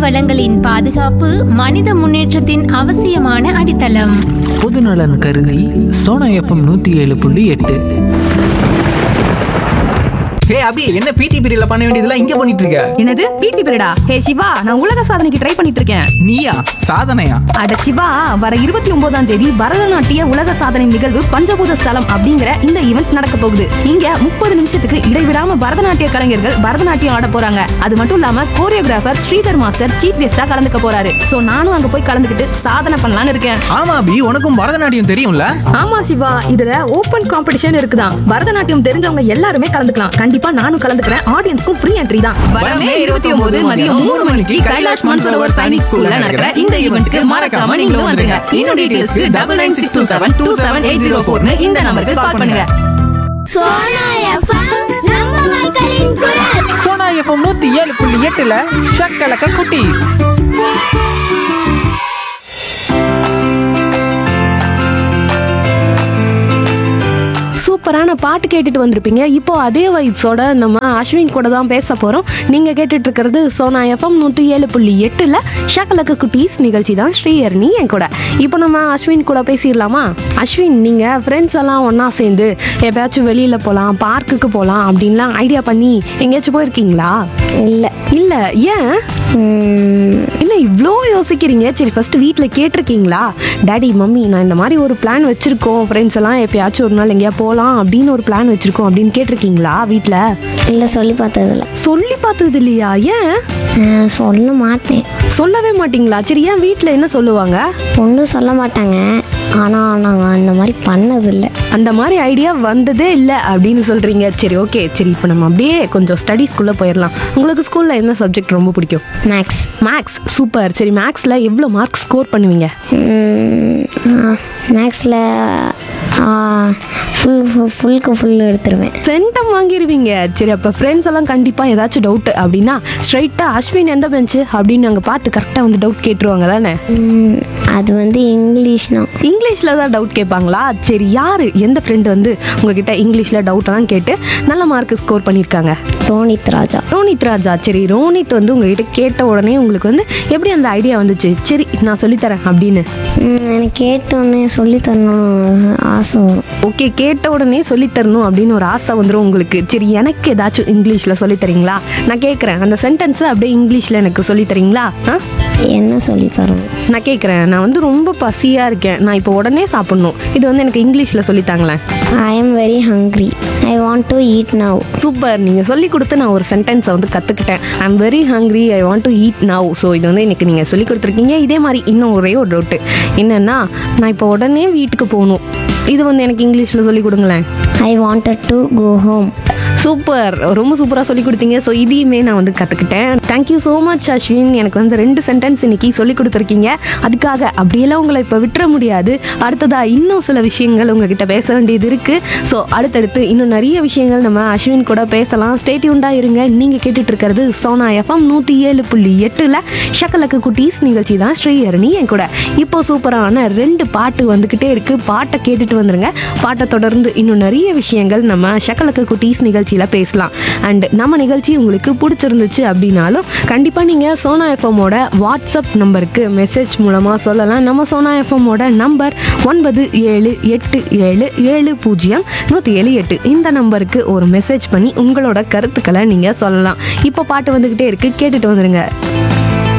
வளங்களின் பாதுகாப்பு மனித முன்னேற்றத்தின் அவசியமான அடித்தளம் பொதுநலன் கருதி சோனா எஃப்எம் நூற்றி ஏழு புள்ளி எட்டு ஹே அபி என்ன பிடி பீரியட்ல பண்ண வேண்டியதெல்லாம் இங்க பண்ணிட்டு இருக்க என்னது பிடி பீரியடா ஹே சிவா நான் உலக சாதனைக்கு ட்ரை பண்ணிட்டு இருக்கேன் நீயா சாதனையா அட சிவா வர இருபத்தி ஒன்பதாம் தேதி பரதநாட்டிய உலக சாதனை நிகழ்வு பஞ்சபூத ஸ்தலம் அப்படிங்கிற இந்த ஈவெண்ட் நடக்க போகுது இங்க முப்பது நிமிஷத்துக்கு இடைவிடாம பரதநாட்டிய கலைஞர்கள் பரதநாட்டியம் ஆட போறாங்க அது மட்டும் இல்லாம கோரியோகிராஃபர் ஸ்ரீதர் மாஸ்டர் சீஃப் கெஸ்டா கலந்துக்க போறாரு சோ நானும் அங்க போய் கலந்துக்கிட்டு சாதனை பண்ணலாம்னு இருக்கேன் ஆமா அபி உனக்கும் பரதநாட்டியம் தெரியும்ல ஆமா சிவா இதுல ஓபன் காம்படிஷன் இருக்குதான் பரதநாட்டியம் தெரிஞ்சவங்க எல்லாருமே கலந்துக்கலாம் கண்டிப்பா நானும் கலந்துக்கிறேன் ஆடியன்ஸ்க்கும் ஃப்ரீ என்ட்ரி தான் வரமே இருபத்தி ஒன்பது மதியம் மூணு மணிக்கு கைலாஷ் மன்சரோவர் சைனிக் ஸ்கூல்ல நடக்கிற இந்த ஈவெண்ட்க்கு மறக்காம நீங்களும் வந்துருங்க இன்னும் டீடைல்ஸ்க்கு double nine six two seven two seven eight zero ஃபோர்னு இந்த நம்பருக்கு கால் பண்ணுங்க சோனா எஃப்எம் நம்ம மக்களின் குரல் சோனா எஃப்எம் நூற்றி ஏழு புள்ளி எட்டில் ஷக்கலக்க குட்டி சூப்பரான பாட்டு கேட்டுட்டு வந்திருப்பீங்க இப்போ அதே வைப்ஸோட நம்ம அஸ்வின் கூட தான் பேச போகிறோம் நீங்கள் கேட்டுட்டு இருக்கிறது சோனா எஃப்எம் நூற்றி ஏழு புள்ளி எட்டில் ஷக்கலக்கு குட்டீஸ் நிகழ்ச்சி தான் ஸ்ரீஹரணி என் கூட இப்போ நம்ம அஸ்வின் கூட பேசிடலாமா அஸ்வின் நீங்கள் ஃப்ரெண்ட்ஸ் எல்லாம் ஒன்றா சேர்ந்து எப்பயாச்சும் வெளியில் போகலாம் பார்க்குக்கு போகலாம் அப்படின்லாம் ஐடியா பண்ணி எங்கேயாச்சும் போயிருக்கீங்களா இல்லை இல்லை ஏன் என்ன இவ்வளோ யோசிக்கிறீங்க சரி ஃபர்ஸ்ட் வீட்டில் கேட்டிருக்கீங்களா டாடி மம்மி நான் இந்த மாதிரி ஒரு பிளான் வச்சுருக்கோம் ஃப்ரெண்ட்ஸ் எல்லாம் எப்பயாச்சும் ஒரு நாள் எங்கேயா போகலாம் அப்படின்னு ஒரு பிளான் வச்சுருக்கோம் அப்படின்னு கேட்டிருக்கீங்களா வீட்டில் இல்லை சொல்லி பார்த்ததில்ல சொல்லி பார்த்தது இல்லையா ஏன் நான் சொல்ல மாட்டேன் சொல்லவே மாட்டீங்களா சரி ஏன் வீட்டில் என்ன சொல்லுவாங்க ஒன்றும் சொல்ல மாட்டாங்க ஆனால் நாங்கள் அந்த மாதிரி பண்ணதில்லை அந்த மாதிரி ஐடியா வந்ததே இல்லை அப்படின்னு சொல்கிறீங்க சரி ஓகே சரி இப்போ நம்ம அப்படியே கொஞ்சம் ஸ்டடீஸ்குள்ளே போயிடலாம் உங்களுக்கு ஸ்கூலில் என்ன சப்ஜெக்ட் ரொம்ப பிடிக்கும் மேக்ஸ் மேக்ஸ் சூப்பர் சரி மேக்ஸில் எவ்வளோ மார்க் ஸ்கோர் பண்ணுவீங்க மேக்ஸில் ஃபுல் ஃபுல்க்கு ஃபுல் எடுத்துருவேன் சென்டம் வாங்கிடுவீங்க சரி அப்போ ஃப்ரெண்ட்ஸ் எல்லாம் கண்டிப்பாக ஏதாச்சும் டவுட் அப்படின்னா ஸ்ட்ரைட்டாக அஸ்வின் எந்த பெஞ்சு அப்படின்னு நாங்கள் பார்த்து கரெக்டாக வந்து டவுட் கேட்டுருவாங்க தானே ம், அது வந்து இங்கிலீஷ்னா இங்கிலீஷில் தான் டவுட் கேட்பாங்களா சரி யார் எந்த ஃப்ரெண்டு வந்து உங்ககிட்ட இங்கிலீஷில் டவுட்டெல்லாம் கேட்டு நல்ல மார்க் ஸ்கோர் பண்ணியிருக்காங்க ரோனித் ராஜா ரோனித் ராஜா சரி ரோனித் வந்து உங்ககிட்ட கேட்ட உடனே உங்களுக்கு வந்து எப்படி அந்த ஐடியா வந்துச்சு சரி நான் சொல்லித்தரேன் அப்படின்னு ம், எனக்கு கேட்டோன்னே சொல்லி தரணும்னு ஆசை வரும் ஓகே கேட்ட உடனே சொல்லித்தரணும் அப்படின்னு ஒரு ஆசை வந்துடும் உங்களுக்கு சரி எனக்கு ஏதாச்சும் இங்கிலீஷில் சொல்லித்தரீங்களா நான் கேட்குறேன் அந்த சென்டென்ஸை அப்படியே இங்கிலீஷில் எனக்கு சொல்லித்தரீங்களா ஆ என்ன சொல்லி தரணும் நான் கேட்குறேன் நான் வந்து ரொம்ப பசியாக இருக்கேன் நான் இப்போ உடனே சாப்பிட்ணும் இது வந்து எனக்கு இங்கிலீஷில் சொல்லித்தாங்களேன் I am very hungry I want to eat now super நீங்கள் சொல்லி கொடுத்து நான் ஒரு சென்டென்ஸை வந்து கற்றுக்கிட்டேன் I am very hungry I want to eat now so இது வந்து எனக்கு நீங்கள் சொல்லி கொடுத்துருக்கீங்க இதே மாதிரி இன்னும் ஒரே ஒரு டவுட்டு என்னென்னா நான் இப்போ உடனே வீட்டுக்கு போகணும் இது வந்து எனக்கு இங்கிலீஷில் சொல்லி கொடுங்களேன் I wanted to go home super ரொம்ப சூப்பராக சொல்லி கொடுத்தீங்க ஸோ இதையுமே நான் வந்து கற்றுக்கிட்டேன் தேங்க்யூ ஸோ மச் அஸ்வின் எனக்கு வந்து ரெண்டு சென்டென்ஸ் இன்னைக்கு சொல்லி கொடுத்துருக்கீங்க அதுக்காக அப்படியெல்லாம் உங்களை இப்போ விட்டுற முடியாது அடுத்ததாக இன்னும் சில விஷயங்கள் உங்ககிட்ட பேச வேண்டியது இருக்குது ஸோ அடுத்தடுத்து இன்னும் நிறைய விஷயங்கள் நம்ம அஸ்வின் கூட பேசலாம் ஸ்டேட்யூண்டாக இருங்க நீங்கள் கேட்டுட்டு இருக்கிறது சோனா எஃப்எம் நூற்றி ஏழு புள்ளி எட்டில் ஷக்கலக்கு குட்டீஸ் நிகழ்ச்சி தான் ஸ்ரீஹரணி என் கூட இப்போ சூப்பரான ரெண்டு பாட்டு வந்துக்கிட்டே இருக்குது பாட்டை கேட்டுட்டு வந்துருங்க பாட்டை தொடர்ந்து இன்னும் நிறைய விஷயங்கள் நம்ம ஷக்கலக்கு குட்டீஸ் நிகழ்ச்சியில் பேசலாம் அண்ட் நம்ம நிகழ்ச்சி உங்களுக்கு பிடிச்சிருந்துச்சு அப்படின்னாலும் கண்டிப்பாக நீங்கள் சோனா எஃப்எம்மோட வாட்ஸ்அப் நம்பருக்கு மெசேஜ் மூலமாக சொல்லலாம் நம்ம சோனா எஃப்எம்மோட நம்பர் ஒன்பது ஏழு எட்டு ஏழு ஏழு பூஜ்ஜியம் நூற்றி ஏழு எட்டு இந்த நம்பருக்கு ஒரு மெசேஜ் பண்ணி உங்களோட கருத்துக்களை நீங்கள் சொல்லலாம் இப்போ பாட்டு வந்துக்கிட்டே இருக்குது கேட்டுட்டு வந்துருங்க